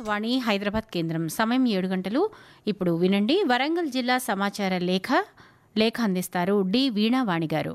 ఆకాశవాణి హైదరాబాద్ కేంద్రం సమయం ఏడు గంటలు ఇప్పుడు వినండి వరంగల్ జిల్లా సమాచార లేఖ లేఖ అందిస్తారు డి వీణావాణి గారు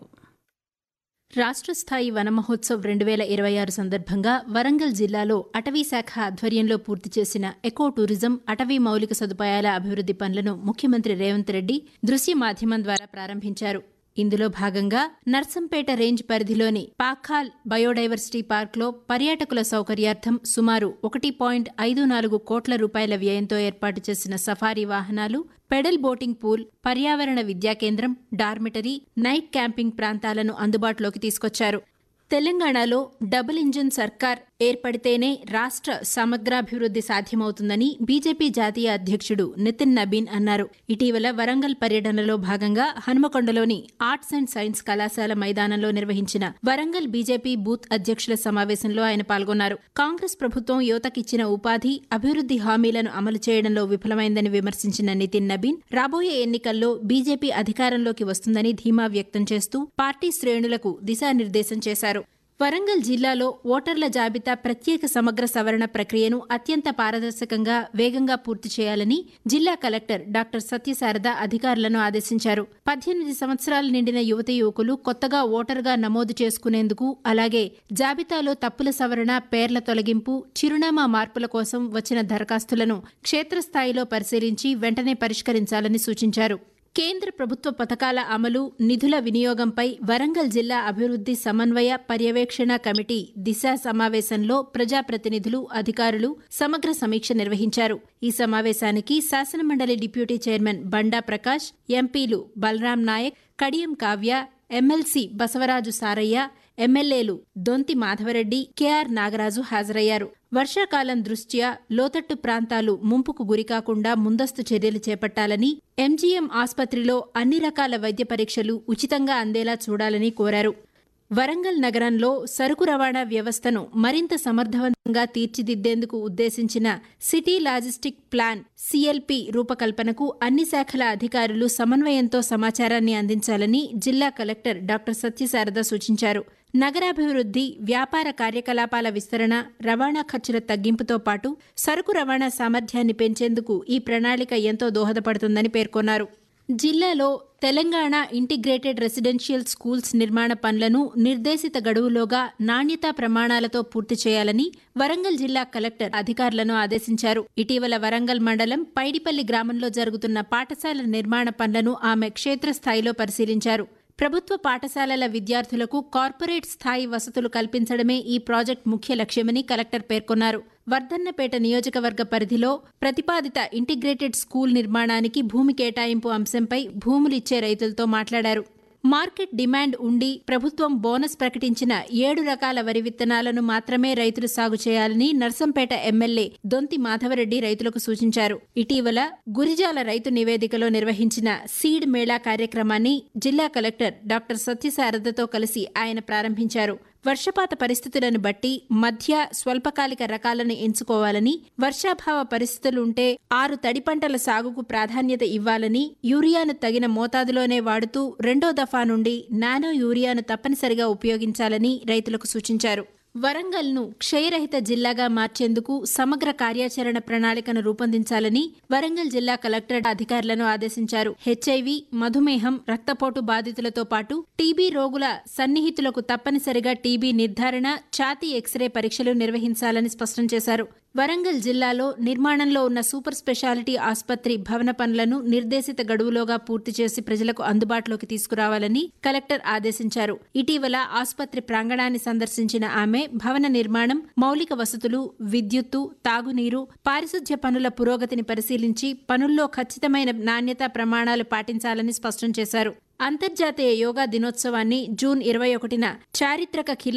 రాష్ట్ర స్థాయి వన మహోత్సవ్ రెండు వేల ఇరవై ఆరు సందర్భంగా వరంగల్ జిల్లాలో అటవీ శాఖ ఆధ్వర్యంలో పూర్తి చేసిన ఎకో టూరిజం అటవీ మౌలిక సదుపాయాల అభివృద్ది పనులను ముఖ్యమంత్రి రేవంత్ రెడ్డి దృశ్య మాధ్యమం ద్వారా ప్రారంభించారు ఇందులో భాగంగా నర్సంపేట రేంజ్ పరిధిలోని పాఖాల్ బయోడైవర్సిటీ పార్క్లో పర్యాటకుల సౌకర్యార్థం సుమారు ఒకటి పాయింట్ ఐదు నాలుగు కోట్ల రూపాయల వ్యయంతో ఏర్పాటు చేసిన సఫారీ వాహనాలు పెడల్ బోటింగ్ పూల్ పర్యావరణ విద్యా కేంద్రం డార్మిటరీ నైట్ క్యాంపింగ్ ప్రాంతాలను అందుబాటులోకి తీసుకొచ్చారు తెలంగాణలో డబుల్ ఇంజిన్ సర్కార్ ఏర్పడితేనే రాష్ట్ర సమగ్రాభివృద్ది సాధ్యమవుతుందని బీజేపీ జాతీయ అధ్యక్షుడు నితిన్ నబీన్ అన్నారు ఇటీవల వరంగల్ పర్యటనలో భాగంగా హనుమకొండలోని ఆర్ట్స్ అండ్ సైన్స్ కళాశాల మైదానంలో నిర్వహించిన వరంగల్ బీజేపీ బూత్ అధ్యక్షుల సమావేశంలో ఆయన పాల్గొన్నారు కాంగ్రెస్ ప్రభుత్వం యువతకిచ్చిన ఉపాధి అభివృద్ది హామీలను అమలు చేయడంలో విఫలమైందని విమర్శించిన నితిన్ నబీన్ రాబోయే ఎన్నికల్లో బీజేపీ అధికారంలోకి వస్తుందని ధీమా వ్యక్తం చేస్తూ పార్టీ శ్రేణులకు దిశానిర్దేశం చేశారు వరంగల్ జిల్లాలో ఓటర్ల జాబితా ప్రత్యేక సమగ్ర సవరణ ప్రక్రియను అత్యంత పారదర్శకంగా వేగంగా పూర్తి చేయాలని జిల్లా కలెక్టర్ డాక్టర్ సత్యశారద అధికారులను ఆదేశించారు పద్దెనిమిది సంవత్సరాలు నిండిన యువత యువకులు కొత్తగా ఓటరుగా నమోదు చేసుకునేందుకు అలాగే జాబితాలో తప్పుల సవరణ పేర్ల తొలగింపు చిరునామా మార్పుల కోసం వచ్చిన దరఖాస్తులను క్షేత్రస్థాయిలో పరిశీలించి వెంటనే పరిష్కరించాలని సూచించారు కేంద్ర ప్రభుత్వ పథకాల అమలు నిధుల వినియోగంపై వరంగల్ జిల్లా అభివృద్ది సమన్వయ పర్యవేక్షణ కమిటీ దిశ సమావేశంలో ప్రజాప్రతినిధులు అధికారులు సమగ్ర సమీక్ష నిర్వహించారు ఈ సమావేశానికి శాసనమండలి డిప్యూటీ చైర్మన్ బండా ప్రకాష్ ఎంపీలు బలరాం నాయక్ కడియం కావ్య ఎమ్మెల్సీ బసవరాజు సారయ్య ఎమ్మెల్యేలు దొంతి మాధవరెడ్డి కెఆర్ నాగరాజు హాజరయ్యారు వర్షాకాలం దృష్ట్యా లోతట్టు ప్రాంతాలు ముంపుకు గురికాకుండా ముందస్తు చర్యలు చేపట్టాలని ఎంజీఎం ఆసుపత్రిలో అన్ని రకాల వైద్య పరీక్షలు ఉచితంగా అందేలా చూడాలని కోరారు వరంగల్ నగరంలో సరుకు రవాణా వ్యవస్థను మరింత సమర్థవంతంగా తీర్చిదిద్దేందుకు ఉద్దేశించిన సిటీ లాజిస్టిక్ ప్లాన్ సిఎల్పి రూపకల్పనకు అన్ని శాఖల అధికారులు సమన్వయంతో సమాచారాన్ని అందించాలని జిల్లా కలెక్టర్ డాక్టర్ సత్యశారద సూచించారు నగరాభివృద్ది వ్యాపార కార్యకలాపాల విస్తరణ రవాణా ఖర్చుల తగ్గింపుతో పాటు సరుకు రవాణా సామర్థ్యాన్ని పెంచేందుకు ఈ ప్రణాళిక ఎంతో దోహదపడుతుందని పేర్కొన్నారు జిల్లాలో తెలంగాణ ఇంటిగ్రేటెడ్ రెసిడెన్షియల్ స్కూల్స్ నిర్మాణ పనులను నిర్దేశిత గడువులోగా నాణ్యతా ప్రమాణాలతో పూర్తి చేయాలని వరంగల్ జిల్లా కలెక్టర్ అధికారులను ఆదేశించారు ఇటీవల వరంగల్ మండలం పైడిపల్లి గ్రామంలో జరుగుతున్న పాఠశాల నిర్మాణ పనులను ఆమె క్షేత్రస్థాయిలో పరిశీలించారు ప్రభుత్వ పాఠశాలల విద్యార్థులకు కార్పొరేట్ స్థాయి వసతులు కల్పించడమే ఈ ప్రాజెక్ట్ ముఖ్య లక్ష్యమని కలెక్టర్ పేర్కొన్నారు వర్ధన్నపేట నియోజకవర్గ పరిధిలో ప్రతిపాదిత ఇంటిగ్రేటెడ్ స్కూల్ నిర్మాణానికి భూమి కేటాయింపు అంశంపై భూములిచ్చే రైతులతో మాట్లాడారు మార్కెట్ డిమాండ్ ఉండి ప్రభుత్వం బోనస్ ప్రకటించిన ఏడు రకాల వరి విత్తనాలను మాత్రమే రైతులు సాగు చేయాలని నర్సంపేట ఎమ్మెల్యే దొంతి మాధవరెడ్డి రైతులకు సూచించారు ఇటీవల గురిజాల రైతు నివేదికలో నిర్వహించిన సీడ్ మేళా కార్యక్రమాన్ని జిల్లా కలెక్టర్ డాక్టర్ సత్యశారదతో కలిసి ఆయన ప్రారంభించారు వర్షపాత పరిస్థితులను బట్టి మధ్య స్వల్పకాలిక రకాలను ఎంచుకోవాలని వర్షాభావ పరిస్థితులుంటే ఆరు తడి పంటల సాగుకు ప్రాధాన్యత ఇవ్వాలని యూరియాను తగిన మోతాదులోనే వాడుతూ రెండో దఫా నుండి నానో యూరియాను తప్పనిసరిగా ఉపయోగించాలని రైతులకు సూచించారు వరంగల్ను క్షయరహిత జిల్లాగా మార్చేందుకు సమగ్ర కార్యాచరణ ప్రణాళికను రూపొందించాలని వరంగల్ జిల్లా కలెక్టర్ అధికారులను ఆదేశించారు హెచ్ఐవి మధుమేహం రక్తపోటు బాధితులతో పాటు టీబీ రోగుల సన్నిహితులకు తప్పనిసరిగా టీబీ నిర్ధారణ ఛాతీ ఎక్స్రే పరీక్షలు నిర్వహించాలని స్పష్టం చేశారు వరంగల్ జిల్లాలో నిర్మాణంలో ఉన్న సూపర్ స్పెషాలిటీ ఆసుపత్రి భవన పనులను నిర్దేశిత గడువులోగా పూర్తి చేసి ప్రజలకు అందుబాటులోకి తీసుకురావాలని కలెక్టర్ ఆదేశించారు ఇటీవల ఆసుపత్రి ప్రాంగణాన్ని సందర్శించిన ఆమె భవన నిర్మాణం మౌలిక వసతులు విద్యుత్తు తాగునీరు పారిశుధ్య పనుల పురోగతిని పరిశీలించి పనుల్లో ఖచ్చితమైన నాణ్యతా ప్రమాణాలు పాటించాలని స్పష్టం చేశారు అంతర్జాతీయ యోగా దినోత్సవాన్ని జూన్ ఇరవై ఒకటిన చారిత్రక ఖిలా